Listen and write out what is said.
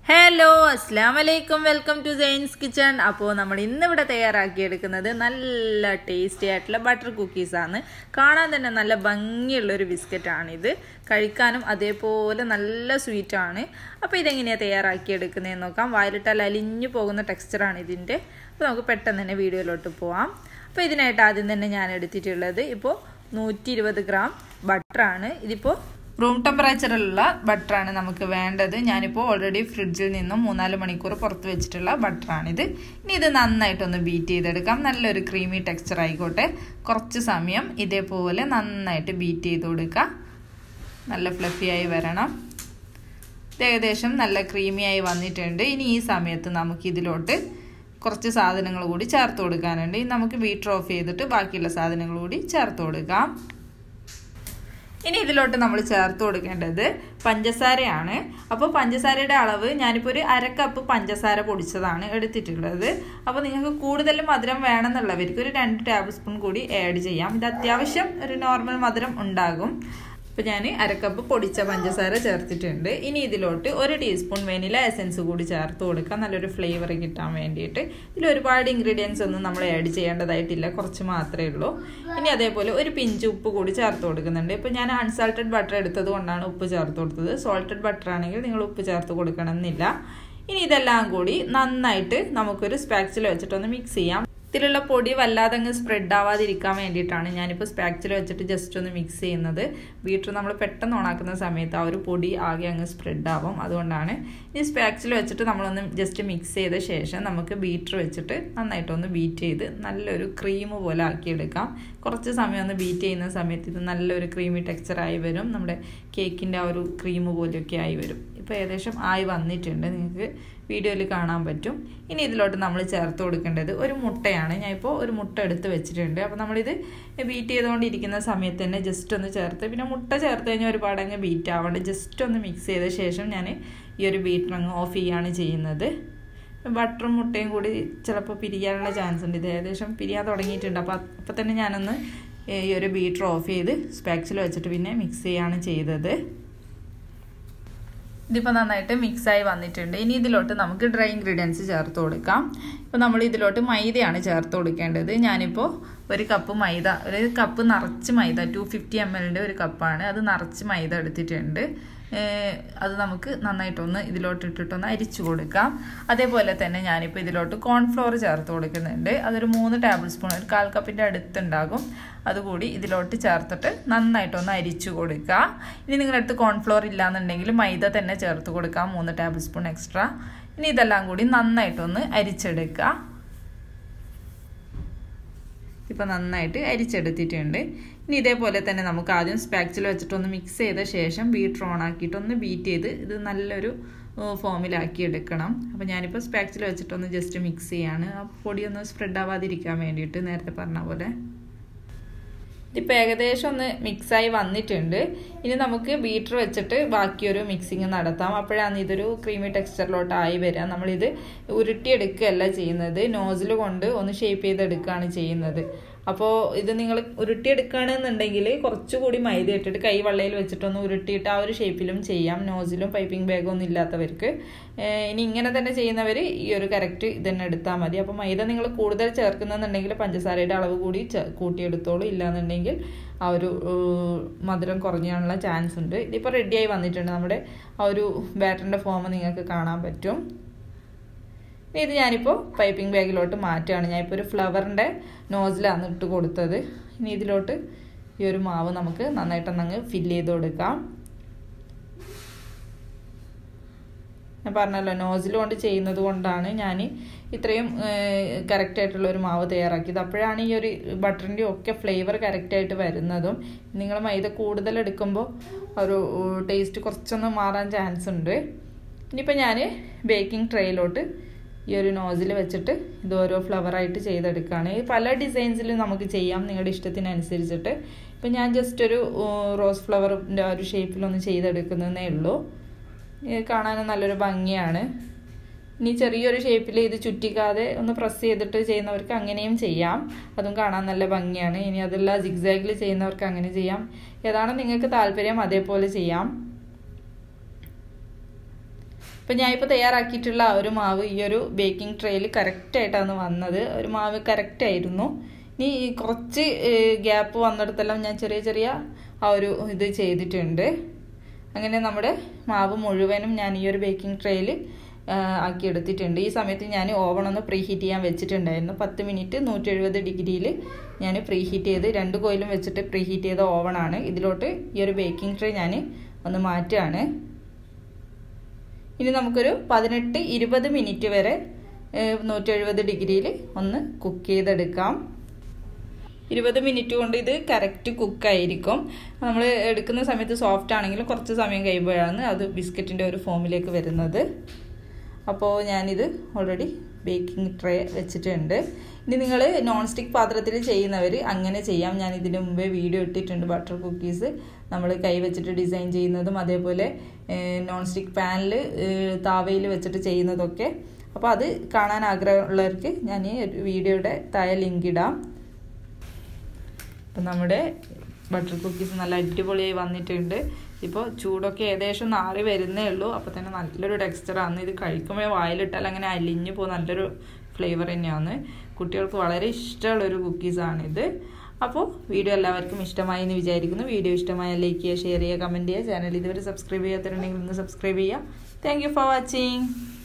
hello അസ്സാം വലൈക്കും welcome to Jains kitchen അപ്പോൾ നമ്മൾ ഇന്നിവിടെ തയ്യാറാക്കിയെടുക്കുന്നത് നല്ല ടേസ്റ്റി ആയിട്ടുള്ള ബട്ടർ കുക്കീസാണ് കാണാൻ തന്നെ നല്ല ഭംഗിയുള്ള ഒരു ബിസ്ക്കറ്റാണിത് കഴിക്കാനും അതേപോലെ നല്ല സ്വീറ്റാണ് അപ്പോൾ ഇതെങ്ങനെയാണ് തയ്യാറാക്കിയെടുക്കുന്നതെന്ന് നോക്കാം വായിലിട്ടാൽ അലിഞ്ഞു പോകുന്ന ടെക്സ്ചറാണ് ഇതിൻ്റെ അപ്പോൾ നമുക്ക് പെട്ടെന്ന് തന്നെ വീഡിയോയിലോട്ട് പോവാം അപ്പോൾ ഇതിനായിട്ട് ആദ്യം തന്നെ ഞാൻ എടുത്തിട്ടുള്ളത് ഇപ്പോൾ നൂറ്റി ഇരുപത് ഗ്രാം ബട്ടറാണ് ഇതിപ്പോൾ റൂം ടെമ്പറേച്ചറിലുള്ള ബട്ടറാണ് നമുക്ക് വേണ്ടത് ഞാനിപ്പോൾ ഓൾറെഡി ഫ്രിഡ്ജിൽ നിന്നും മൂന്നാല് മണിക്കൂർ പുറത്ത് വെച്ചിട്ടുള്ള ബട്ടറാണിത് ഇനി ഇത് നന്നായിട്ടൊന്ന് ബീറ്റ് ചെയ്തെടുക്കാം നല്ലൊരു ക്രീമി ടെക്സ്ചർ ആയിക്കോട്ടെ കുറച്ച് സമയം ഇതേപോലെ നന്നായിട്ട് ബീറ്റ് ചെയ്ത് കൊടുക്കുക നല്ല ഫ്ലഫിയായി വരണം ഇത് ഏകദേശം നല്ല ക്രീമിയായി വന്നിട്ടുണ്ട് ഇനി ഈ സമയത്ത് നമുക്ക് ഇതിലോട്ട് കുറച്ച് സാധനങ്ങൾ കൂടി ചേർത്ത് കൊടുക്കാനുണ്ട് നമുക്ക് ബീറ്റർ ഓഫ് ചെയ്തിട്ട് ബാക്കിയുള്ള സാധനങ്ങൾ കൂടി ചേർത്ത് കൊടുക്കാം ഇനി ഇതിലോട്ട് നമ്മൾ ചേർത്ത് കൊടുക്കേണ്ടത് പഞ്ചസാരയാണ് അപ്പോൾ പഞ്ചസാരയുടെ അളവ് ഞാനിപ്പോൾ ഒരു അര കപ്പ് പഞ്ചസാര പൊടിച്ചതാണ് എടുത്തിട്ടുള്ളത് അപ്പോൾ നിങ്ങൾക്ക് കൂടുതൽ മധുരം വേണമെന്നുള്ളവർക്ക് ഒരു രണ്ട് ടേബിൾ സ്പൂൺ കൂടി ആഡ് ചെയ്യാം ഇത് അത്യാവശ്യം ഒരു നോർമൽ മധുരം ഉണ്ടാകും അപ്പോൾ ഞാൻ അരക്കപ്പ് പൊടിച്ച പഞ്ചസാര ചേർത്തിട്ടുണ്ട് ഇനി ഇതിലോട്ട് ഒരു ടീസ്പൂൺ വെനില എസൻസ് കൂടി ചേർത്ത് കൊടുക്കാം നല്ലൊരു ഫ്ലേവർ കിട്ടാൻ വേണ്ടിയിട്ട് ഇതിൽ ഒരുപാട് ഇൻഗ്രീഡിയൻസ് ഒന്നും നമ്മൾ ആഡ് ചെയ്യേണ്ടതായിട്ടില്ല കുറച്ച് മാത്രമേ ഉള്ളൂ ഇനി അതേപോലെ ഒരു പിഞ്ച് ഉപ്പ് കൂടി ചേർത്ത് കൊടുക്കുന്നുണ്ട് ഇപ്പോൾ ഞാൻ അൺസാൾട്ടഡ് ബട്ടർ എടുത്തത് കൊണ്ടാണ് ഉപ്പ് ചേർത്ത് കൊടുത്തത് സോൾട്ടഡ് ബട്ടർ ആണെങ്കിൽ നിങ്ങൾ ഉപ്പ് ചേർത്ത് കൊടുക്കണം എന്നില്ല ഇനി ഇതെല്ലാം കൂടി നന്നായിട്ട് നമുക്കൊരു സ്പാക്സിൽ വെച്ചിട്ടൊന്ന് മിക്സ് ചെയ്യാം ഇതിലുള്ള പൊടി വല്ലാതെ അങ്ങ് സ്പ്രെഡ് ആവാതിരിക്കാൻ വേണ്ടിയിട്ടാണ് ഞാനിപ്പോൾ സ്പാക്സിൽ വെച്ചിട്ട് ജസ്റ്റ് ഒന്ന് മിക്സ് ചെയ്യുന്നത് ബീറ്റർ നമ്മൾ പെട്ടെന്ന് ഓണാക്കുന്ന സമയത്ത് ആ ഒരു പൊടി ആകെ അങ്ങ് സ്പ്രെഡ് ആവും അതുകൊണ്ടാണ് ഈ സ്പാക്സിൽ വെച്ചിട്ട് നമ്മളൊന്ന് ജസ്റ്റ് മിക്സ് ചെയ്ത ശേഷം നമുക്ക് ബീറ്റർ വെച്ചിട്ട് നന്നായിട്ടൊന്ന് ബീറ്റ് ചെയ്ത് നല്ലൊരു ക്രീം പോലെ ആക്കിയെടുക്കാം കുറച്ച് സമയം ഒന്ന് ബീറ്റ് ചെയ്യുന്ന സമയത്ത് ഇത് നല്ലൊരു ക്രീമി ടെക്സ്ചറായി വരും നമ്മുടെ കേക്കിൻ്റെ ആ ഒരു ക്രീം പോലെയൊക്കെ ആയി വരും ഇപ്പോൾ ഏകദേശം ആയി വന്നിട്ടുണ്ട് നിങ്ങൾക്ക് വീഡിയോയിൽ കാണാൻ പറ്റും ഇനി ഇതിലോട്ട് നമ്മൾ ചേർത്ത് കൊടുക്കേണ്ടത് ഒരു മുട്ടയാണ് ഞാൻ ഇപ്പോൾ ഒരു മുട്ട എടുത്ത് വെച്ചിട്ടുണ്ട് അപ്പോൾ നമ്മളിത് ബീറ്റ് ചെയ്തുകൊണ്ടിരിക്കുന്ന സമയത്ത് തന്നെ ജസ്റ്റ് ഒന്ന് ചേർത്ത് പിന്നെ മുട്ട ചേർത്ത് കഴിഞ്ഞാൽ ഒരുപാട് അങ്ങ് ബീറ്റ് ആവാണ്ട് ജസ്റ്റ് ഒന്ന് മിക്സ് ചെയ്ത ശേഷം ഞാൻ ഈ ഒരു ബീറ്റർ അങ്ങ് ഓഫ് ചെയ്യുകയാണ് ചെയ്യുന്നത് ബട്ടറും മുട്ടയും കൂടി ചിലപ്പോൾ പിരിയാനുള്ള ചാൻസ് ഉണ്ട് ഇത് ഏകദേശം പിരിയാൻ തുടങ്ങിയിട്ടുണ്ട് അപ്പോൾ അപ്പോൾ തന്നെ ഞാനൊന്ന് ഈ ഒരു ബീറ്റർ ഓഫ് ചെയ്ത് സ്പാക്സിൽ വെച്ചിട്ട് പിന്നെ മിക്സ് ചെയ്യുകയാണ് ചെയ്തത് ഇതിപ്പോൾ നന്നായിട്ട് മിക്സായി വന്നിട്ടുണ്ട് ഇനി ഇതിലോട്ട് നമുക്ക് ഡ്രൈ ഇൻഗ്രീഡിയൻസ് ചേർത്ത് കൊടുക്കാം ഇപ്പോൾ നമ്മൾ ഇതിലോട്ട് മൈദയാണ് ചേർത്ത് കൊടുക്കേണ്ടത് ഞാനിപ്പോൾ ഒരു കപ്പ് മൈദ ഒരു കപ്പ് നിറച്ച് മൈദ ടു ഫിഫ്റ്റി എം എല്ലിൻ്റെ ഒരു കപ്പാണ് അത് നിറച്ച് മൈദ എടുത്തിട്ടുണ്ട് അത് നമുക്ക് നന്നായിട്ടൊന്ന് ഇതിലോട്ട് ഇട്ടിട്ടൊന്ന് അരിച്ചു കൊടുക്കാം അതേപോലെ തന്നെ ഞാനിപ്പോൾ ഇതിലോട്ട് കോൺഫ്ലോർ ചേർത്ത് കൊടുക്കുന്നുണ്ട് അതൊരു മൂന്ന് ടേബിൾ സ്പൂൺ ഒരു കാൽ കപ്പിൻ്റെ അടുത്തുണ്ടാകും അതുകൂടി ഇതിലോട്ട് ചേർത്തിട്ട് നന്നായിട്ടൊന്ന് അരിച്ചു കൊടുക്കുക ഇനി നിങ്ങളുടെ അടുത്ത് കോൺഫ്ലോർ ഇല്ലാന്നുണ്ടെങ്കിൽ മൈദ തന്നെ ചേർത്ത് കൊടുക്കാം മൂന്ന് ടേബിൾ സ്പൂൺ എക്സ്ട്രാ ഇനി ഇതെല്ലാം കൂടി നന്നായിട്ടൊന്ന് അരിച്ചെടുക്കുക ഇപ്പോൾ നന്നായിട്ട് അരിച്ചെടുത്തിട്ടുണ്ട് ഇനി ഇതേപോലെ തന്നെ നമുക്ക് ആദ്യം സ്പാക്സിൽ വെച്ചിട്ടൊന്ന് മിക്സ് ചെയ്ത ശേഷം ബീറ്റർ ഓൺ ആക്കിയിട്ട് ഒന്ന് ബീറ്റ് ചെയ്ത് ഇത് നല്ലൊരു ഫോമിലാക്കി എടുക്കണം അപ്പോൾ ഞാനിപ്പോൾ സ്പാക്സിൽ വെച്ചിട്ടൊന്ന് ജസ്റ്റ് മിക്സ് ചെയ്യാണ് ആ പൊടിയൊന്ന് സ്പ്രെഡ് ആവാതിരിക്കാൻ വേണ്ടിയിട്ട് നേരത്തെ പറഞ്ഞ പോലെ ഇതിപ്പോൾ ഏകദേശം ഒന്ന് മിക്സായി വന്നിട്ടുണ്ട് ഇനി നമുക്ക് ബീറ്റർ വെച്ചിട്ട് ബാക്കിയൊരു മിക്സിങ് നടത്താം അപ്പോഴാണ് ഇതൊരു ക്രീമി ടെക്സ്ചറിലോട്ട് ആയി വരിക നമ്മളിത് ഉരുട്ടിയെടുക്കുകയല്ല ചെയ്യുന്നത് നോസിൽ കൊണ്ട് ഒന്ന് ഷേപ്പ് ചെയ്തെടുക്കുകയാണ് ചെയ്യുന്നത് അപ്പോൾ ഇത് നിങ്ങൾ ഉരുട്ടിയെടുക്കുകയാണെന്നുണ്ടെങ്കിൽ കുറച്ചുകൂടി മൈദ ഇട്ടിട്ട് കൈ വള്ളയിൽ വെച്ചിട്ടൊന്ന് ഉരുട്ടിയിട്ട് ആ ഒരു ഷേപ്പിലും ചെയ്യാം നോസിലും പൈപ്പിംഗ് ബാഗും ഒന്നും ഇല്ലാത്തവർക്ക് ഇനി ഇങ്ങനെ തന്നെ ചെയ്യുന്നവർ ഈ ഒരു കറക്റ്റ് ഇതന്നെ എടുത്താൽ മതി അപ്പോൾ മൈദ നിങ്ങൾ കൂടുതൽ ചേർക്കുന്നുണ്ടെങ്കിൽ പഞ്ചസാരയുടെ അളവ് കൂടി കൂട്ടിയെടുത്തോളൂ ഇല്ലാന്നുണ്ടെങ്കിൽ ആ ഒരു മധുരം കുറഞ്ഞാനുള്ള ചാൻസ് ഉണ്ട് ഇതിപ്പോൾ റെഡിയായി വന്നിട്ടുണ്ട് നമ്മുടെ ആ ഒരു ബാറ്ററിൻ്റെ ഫോം നിങ്ങൾക്ക് കാണാൻ പറ്റും ഇത് ഞാനിപ്പോൾ പൈപ്പിംഗ് ബാഗിലോട്ട് മാറ്റുകയാണ് ഞാനിപ്പോൾ ഒരു ഫ്ലവറിൻ്റെ നോസിലാണ് ഇട്ട് കൊടുത്തത് ഇനി ഇതിലോട്ട് ഈ ഒരു മാവ് നമുക്ക് നന്നായിട്ടൊന്നങ്ങ് ഫില്ല് ചെയ്ത് കൊടുക്കാം ഞാൻ പറഞ്ഞല്ലോ നോസിൽ കൊണ്ട് ചെയ്യുന്നത് കൊണ്ടാണ് ഞാൻ ഇത്രയും കറക്റ്റായിട്ടുള്ള ഒരു മാവ് തയ്യാറാക്കിയത് അപ്പോഴാണ് ഈ ഒരു ബട്ടറിൻ്റെ ഒക്കെ ഫ്ലേവർ കറക്റ്റായിട്ട് വരുന്നതും നിങ്ങൾ മൈദ കൂടുതൽ എടുക്കുമ്പോൾ ഒരു ടേസ്റ്റ് കുറച്ചൊന്ന് മാറാൻ ചാൻസ് ഉണ്ട് ഇനിയിപ്പോൾ ഞാൻ ബേക്കിംഗ് ട്രേയിലോട്ട് ഈ ഒരു നോസിൽ വെച്ചിട്ട് ഇത് ഓരോ ഫ്ലവറായിട്ട് ചെയ്തെടുക്കുകയാണ് പല ഡിസൈൻസിലും നമുക്ക് ചെയ്യാം നിങ്ങളുടെ ഇഷ്ടത്തിനനുസരിച്ചിട്ട് ഇപ്പം ഞാൻ ജസ്റ്റ് ഒരു റോസ് ഫ്ലവറിൻ്റെ ആ ഒരു ഷേപ്പിലൊന്ന് ചെയ്തെടുക്കുന്നതേ ഉള്ളൂ കാണാനും നല്ലൊരു ഭംഗിയാണ് ഇനി ചെറിയൊരു ഷേപ്പിൽ ഇത് ചുറ്റിക്കാതെ ഒന്ന് പ്രസ് ചെയ്തിട്ട് ചെയ്യുന്നവർക്ക് അങ്ങനെയും ചെയ്യാം അതും കാണാൻ നല്ല ഭംഗിയാണ് ഇനി അതല്ല സിഗ്സാഗിൽ ചെയ്യുന്നവർക്ക് അങ്ങനെ ചെയ്യാം ഏതാണ് നിങ്ങൾക്ക് താല്പര്യം അതേപോലെ ചെയ്യാം അപ്പം ഞാനിപ്പോൾ തയ്യാറാക്കിയിട്ടുള്ള ആ ഒരു മാവ് ഈ ഒരു ബേക്കിംഗ് ട്രേയിൽ കറക്റ്റായിട്ടാണ് വന്നത് ഒരു മാവ് കറക്റ്റായിരുന്നു ഇനി കുറച്ച് ഗ്യാപ്പ് വന്നിടത്തെല്ലാം ഞാൻ ചെറിയ ചെറിയ ആ ഒരു ഇത് ചെയ്തിട്ടുണ്ട് അങ്ങനെ നമ്മുടെ മാവ് മുഴുവനും ഞാൻ ഈ ഒരു ബേക്കിംഗ് ട്രേയിൽ ആക്കി എടുത്തിട്ടുണ്ട് ഈ സമയത്ത് ഞാൻ ഓവൺ ഒന്ന് പ്രീ ഹീറ്റ് ചെയ്യാൻ വെച്ചിട്ടുണ്ടായിരുന്നു പത്ത് മിനിറ്റ് നൂറ്റി എഴുപത് ഡിഗ്രിയിൽ ഞാൻ പ്രീ ഹീറ്റ് ചെയ്ത് രണ്ട് കോയിലും വെച്ചിട്ട് പ്രീ ഹീറ്റ് ചെയ്ത ഓവണാണ് ഇതിലോട്ട് ഈ ഒരു ബേക്കിംഗ് ട്രേ ഞാൻ ഒന്ന് മാറ്റുകയാണ് ഇനി നമുക്കൊരു പതിനെട്ട് ഇരുപത് മിനിറ്റ് വരെ നൂറ്റി എഴുപത് ഡിഗ്രിയിൽ ഒന്ന് കുക്ക് ചെയ്തെടുക്കാം ഇരുപത് മിനിറ്റ് കൊണ്ട് ഇത് കറക്റ്റ് കുക്കായിരിക്കും നമ്മൾ എടുക്കുന്ന സമയത്ത് സോഫ്റ്റ് ആണെങ്കിലും കുറച്ച് സമയം കഴിയുമ്പോഴാണ് അത് ബിസ്ക്കറ്റിൻ്റെ ഒരു ഫോമിലേക്ക് വരുന്നത് അപ്പോൾ ഞാനിത് ഓൾറെഡി ബേക്കിംഗ് ട്രേ വെച്ചിട്ടുണ്ട് ഇനി നിങ്ങൾ നോൺ സ്റ്റിക്ക് പാത്രത്തിൽ ചെയ്യുന്നവർ അങ്ങനെ ചെയ്യാം ഞാൻ ഇതിന് മുമ്പേ വീഡിയോ ഇട്ടിട്ടുണ്ട് ബട്ടർ കുക്കീസ് നമ്മൾ കൈ വെച്ചിട്ട് ഡിസൈൻ ചെയ്യുന്നതും അതേപോലെ നോൺ സ്റ്റിക്ക് പാനിൽ താവയിൽ വെച്ചിട്ട് ചെയ്യുന്നതൊക്കെ അപ്പോൾ അത് കാണാൻ ആഗ്രഹമുള്ളവർക്ക് ഞാൻ ഈ വീഡിയോയുടെ താഴെ ലിങ്ക് ഇടാം അപ്പം നമ്മുടെ ബട്ടർ കുക്കീസ് നല്ല അടിപൊളിയായി വന്നിട്ടുണ്ട് ഇപ്പോൾ ചൂടൊക്കെ ഏകദേശം നാറി വരുന്നേ ഉള്ളൂ അപ്പോൾ തന്നെ നല്ലൊരു ടെക്സ്ചറാണ് ഇത് കഴിക്കുമ്പോൾ വായിലിട്ടാൽ അങ്ങനെ അലിഞ്ഞു പോകുന്ന നല്ലൊരു ഫ്ലേവർ തന്നെയാണ് കുട്ടികൾക്ക് വളരെ ഇഷ്ടമുള്ളൊരു കുക്കീസാണിത് അപ്പോൾ വീഡിയോ എല്ലാവർക്കും ഇഷ്ടമായി എന്ന് വിചാരിക്കുന്നു വീഡിയോ ഇഷ്ടമായ ലൈക്ക് ചെയ്യുക ഷെയർ ചെയ്യുക കമൻറ്റ് ചെയ്യുക ചാനൽ ഇതുവരെ സബ്സ്ക്രൈബ് ചെയ്യാത്തവരുണ്ടെങ്കിൽ ഒന്ന് സബ്സ്ക്രൈബ് ചെയ്യുക താങ്ക് ഫോർ വാച്ചിങ്